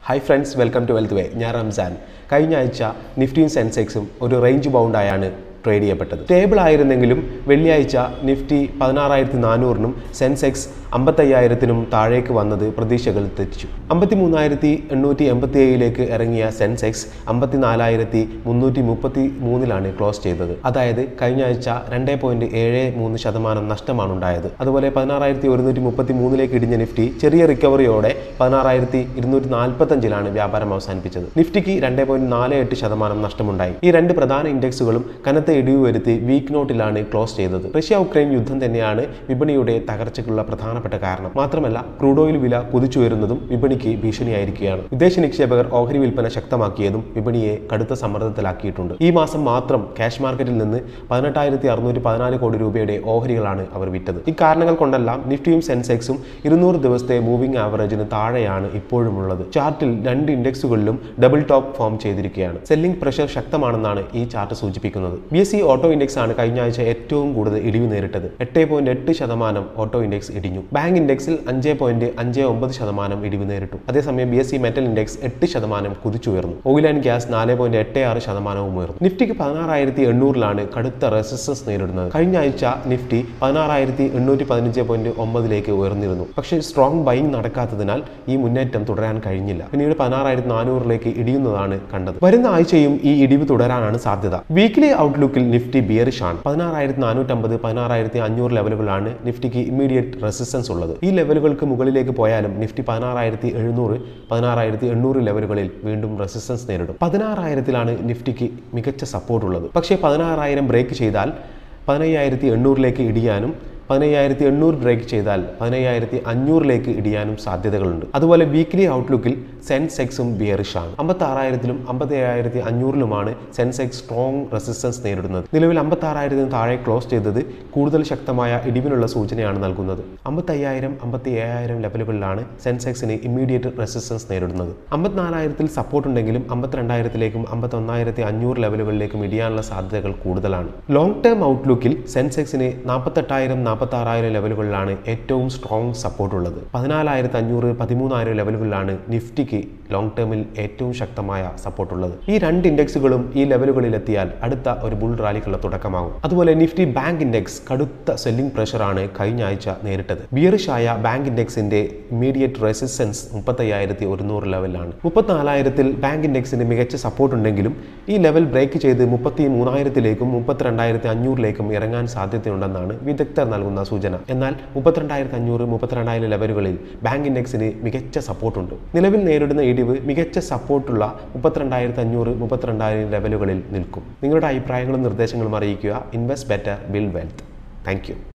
hi friends welcome to wealth way ഞാൻ റംസാൻ കഴിഞ്ഞ ആഴ്ച നിഫ്റ്റിയും സെൻസെക്സും ഒരു റേഞ്ച് ബൗണ്ടായാണ് ട്രേഡ് ചെയ്യപ്പെട്ടത് സ്റ്റേബിൾ ആയിരുന്നെങ്കിലും വെള്ളിയാഴ്ച നിഫ്റ്റി പതിനാറായിരത്തി നാനൂറിനും സെൻസെക്സ് അമ്പത്തയ്യായിരത്തിനും താഴേക്ക് വന്നത് പ്രതീക്ഷകൾ തെറ്റിച്ചു അമ്പത്തി മൂന്നായിരത്തി എണ്ണൂറ്റി എൺപത്തി ഏഴിലേക്ക് ഇറങ്ങിയ സെൻസെക്സ് അമ്പത്തിനാലായിരത്തി മുന്നൂറ്റി മുപ്പത്തി മൂന്നിലാണ് ക്ലോസ് ചെയ്തത് അതായത് കഴിഞ്ഞ ആഴ്ച രണ്ട് പോയിന്റ് ഏഴ് മൂന്ന് ശതമാനം നഷ്ടമാണ് ഉണ്ടായത് അതുപോലെ പതിനാറായിരത്തി ഒരുന്നൂറ്റി മുപ്പത്തി മൂന്നിലേക്ക് ഇടിഞ്ഞ നിഫ്റ്റി ചെറിയ റിക്കവറിയോടെ പതിനാറായിരത്തി ഇരുന്നൂറ്റി നാൽപ്പത്തഞ്ചിലാണ് വ്യാപാരം അവസാനിപ്പിച്ചത് നിഫ്റ്റിക്ക് രണ്ട് പോയിന്റ് നാല് എട്ട് ശതമാനം നഷ്ടമുണ്ടായി ഈ രണ്ട് പ്രധാന ഇൻഡെക്സുകളും കനത്ത ഇടിവ് വരുത്തി വീക്ക് നോട്ടിലാണ് ക്ലോസ് ചെയ്തത് റഷ്യ ഉക്രൈൻ യുദ്ധം തന്നെയാണ് വിപണിയുടെ തകർച്ചയ്ക്കുള്ള പ്രധാനപ്പെട്ട കാരണം മാത്രമല്ല ക്രൂഡ് ഓയിൽ വില കുതിച്ചുയരുന്നതും വിപണിക്ക് ഭീഷണിയായിരിക്കുകയാണ് വിദേശ നിക്ഷേപകർ ഓഹരി വിൽപ്പന ശക്തമാക്കിയതും വിപണിയെ കടുത്ത സമ്മർദ്ദത്തിലാക്കിയിട്ടുണ്ട് ഈ മാസം മാത്രം ക്യാഷ് മാർക്കറ്റിൽ നിന്ന് പതിനെട്ടായിരത്തി അറുന്നൂറ്റി പതിനാല് കോടി രൂപയുടെ ഓഹരികളാണ് അവർ വിറ്റത് ഈ കാരണങ്ങൾ കൊണ്ടെല്ലാം നിഫ്റ്റിയും സെൻസെക്സും ഇരുന്നൂറ് ദിവസത്തെ മൂവിംഗ് ആവറേജിന് താഴെയാണ് ഇപ്പോഴും ഉള്ളത് ചാർട്ടിൽ രണ്ട് ഇൻഡെക്സുകളിലും ഡബിൾ ടോപ്പ് ഫോം ചെയ്തിരിക്കുകയാണ് സെല്ലിംഗ് പ്രഷർ ശക്തമാണെന്നാണ് ഈ ചാർട്ട് സൂചിപ്പിക്കുന്നത് B S C auto index ആണ് കഴിഞ്ഞ ആഴ്ച ഏറ്റവും കൂടുതൽ ഇടിവ് നേരിട്ടത് എട്ട് പോയിന്റ് എട്ട് ശതമാനം ഓട്ടോ ഇൻഡെക്സ് ഇടിഞ്ഞു ബാങ്ക് ഇൻഡെക്സിൽ അഞ്ച് പോയിന്റ് അഞ്ച് ഒമ്പത് ശതമാനം ഇടിവ് നേരിട്ടു അതേസമയം B S C metal index എട്ട് ശതമാനം കുതിച്ചുയർന്നു ഓയിൽ ആൻഡ് ഗ്യാസ് നാല് പോയിന്റ് എട്ട് ആറ് ശതമാനവും ഉയർന്നു നിഫ്റ്റിക്ക് പതിനാറായിരത്തി എണ്ണൂറിലാണ് കടുത്ത റെസിസ്റ്റൻസ് നേരിടുന്നത് കഴിഞ്ഞ ആഴ്ച നിഫ്റ്റി പതിനാറായിരത്തി എണ്ണൂറ്റി പതിനഞ്ച് പോയിന്റ് ഒമ്പതിലേക്ക് ഉയർന്നിരുന്നു പക്ഷേ സ്ട്രോങ് ബൈങ് നടക്കാത്തതിനാൽ ഈ മുന്നേറ്റം തുടരാൻ കഴിഞ്ഞില്ല പിന്നീട് പതിനാറായിരത്തി നാനൂറിലേക്ക് ഇടിയുന്നതാണ് കണ്ടത് വരുന്ന ആഴ്ചയും ഈ ഇടിവ് തുടരാനാണ് സാധ്യത വീക്ക്ലി ഔട്ട്ലുക്കിൽ നിഫ്റ്റി ബിയറിഷ് ആണ് പതിനാറായിരത്തി നാനൂറ്റമ്പത് പതിനാറായിരത്തി അഞ്ഞൂറ് ലെവലുകളാണ് നിഫ്റ്റിക്ക് ഇമ്മീഡിയറ്റ് റെസിസ്റ്റൻസ് ഉള്ളത് ഈ ലെവലുകൾക്ക് മുകളിലേക്ക് പോയാലും നിഫ്റ്റി പതിനാറായിരത്തി എഴുന്നൂറ് പതിനാറായിരത്തി എണ്ണൂറ് ലെവലുകളിൽ വീണ്ടും റെസിസ്റ്റൻസ് നേരിടും പതിനാറായിരത്തിലാണ് നിഫ്റ്റിക്ക് മികച്ച സപ്പോർട്ട് ഉള്ളത് പക്ഷേ പതിനാറായിരം ബ്രേക്ക് ചെയ്താൽ പതിനയ്യായിരത്തി എണ്ണൂറിലേക്ക് ഇടിയാനും പതിനയ്യായിരത്തി എണ്ണൂറ് ബ്രേക്ക് ചെയ്താൽ പതിനയ്യായിരത്തി അഞ്ഞൂറിലേക്ക് ഇടിയാനും സാധ്യതകളുണ്ട് അതുപോലെ വീക്ക്ലി ഔട്ട്ലുക്കിൽ സെൻസെക്സും ബിയറിഷ് ആണ് അമ്പത്തി ആറായിരത്തിലും അമ്പത്തി ഏഴായിരത്തി അഞ്ഞൂറിലുമാണ് സെൻസെക്സ് സ്ട്രോങ് റെസിസ്റ്റൻസ് നേരിടുന്നത് നിലവിൽ അമ്പത്തി ആറായിരത്തിന് താഴെ ക്ലോസ് ചെയ്തത് കൂടുതൽ ശക്തമായ ഇടിവിനുള്ള സൂചനയാണ് നൽകുന്നത് അമ്പത്തി അയ്യായിരം അമ്പത്തി ഏഴായിരം ലെവലുകളിലാണ് സെൻസെക്സിന് ഇമ്മീഡിയറ്റ് റെസിസ്റ്റൻസ് നേരിടുന്നത് അമ്പത്തിനാലായിരത്തിൽ സപ്പോർട്ട് ഉണ്ടെങ്കിലും അമ്പത്തിരണ്ടായിരത്തിലേക്കും അമ്പത്തി ഒന്നായിരത്തി അഞ്ഞൂറ് ലെവലുകളിലേക്കും ഇടിയാനുള്ള സാധ്യതകൾ കൂടുതലാണ് ലോങ് ടേം ഔട്ട്ലുക്കിൽ സെൻസെക്സിന് നാൽപ്പത്തെട്ടായിരം നാൽപ്പത്തി ആറായിരം ലെവലുകളിലാണ് ഏറ്റവും സ്ട്രോങ് സപ്പോർട്ട് ഉള്ളത് പതിനാലായിരത്തി അഞ്ഞൂറ് പതിമൂന്നായിരം ലെവലുകളിലാണ് നിഫ്റ്റിക്ക് ലോങ് ടേമിൽ ഏറ്റവും ശക്തമായ സപ്പോർട്ട് ഉള്ളത് ഈ രണ്ട് ഇൻഡെക്സുകളും ഈ ലെവലുകളിൽ എത്തിയാൽ അടുത്ത ഒരു ബുൾ റാലിക്കുള്ള തുടക്കമാകും അതുപോലെ നിഫ്റ്റി ബാങ്ക് ഇൻഡെക്സ് കടുത്ത സെല്ലിംഗ് പ്രഷറാണ് കഴിഞ്ഞ ആഴ്ച നേരിട്ടത് ബിയറിഷായ ബാങ്ക് ഇൻഡെക്സിന്റെ ഇമ്മീഡിയറ്റ് റെസിസ്റ്റൻസ് മുപ്പത്തയ്യായിരത്തി ഒരുന്നൂറ് ലെവലിലാണ് മുപ്പത്തിനാലായിരത്തിൽ ബാങ്ക് ഇൻഡെക്സിന് മികച്ച സപ്പോർട്ട് ഉണ്ടെങ്കിലും ഈ ലെവൽ ബ്രേക്ക് ചെയ്ത് മുപ്പത്തി മൂന്നായിരത്തിലേക്കും മുപ്പത്തിരണ്ടായിരത്തി അഞ്ഞൂറിലേക്കും ഇറങ്ങാൻ സാധ്യതയുണ്ടെന്നാണ് വിദഗ്ധർ നൽകുന്ന സൂചന എന്നാൽ മുപ്പത്തിരണ്ടായിരത്തി അഞ്ഞൂറ് മുപ്പത്തിരണ്ടായിരം ലെവലുകളിൽ ബാങ്ക് ഇൻഡെക്സിന് മികച്ച സപ്പോർട്ടുണ്ട് നിലവിൽ നേരിടുന്ന ഇടിവ് മികച്ച സപ്പോർട്ടുള്ള മുപ്പത്തിരണ്ടായിരത്തി അഞ്ഞൂറ് മുപ്പത്തിരണ്ടായിരം ലെവലുകളിൽ നിൽക്കും നിങ്ങളുടെ അഭിപ്രായങ്ങളും നിർദ്ദേശങ്ങളും അറിയിക്കുക invest better build wealth thank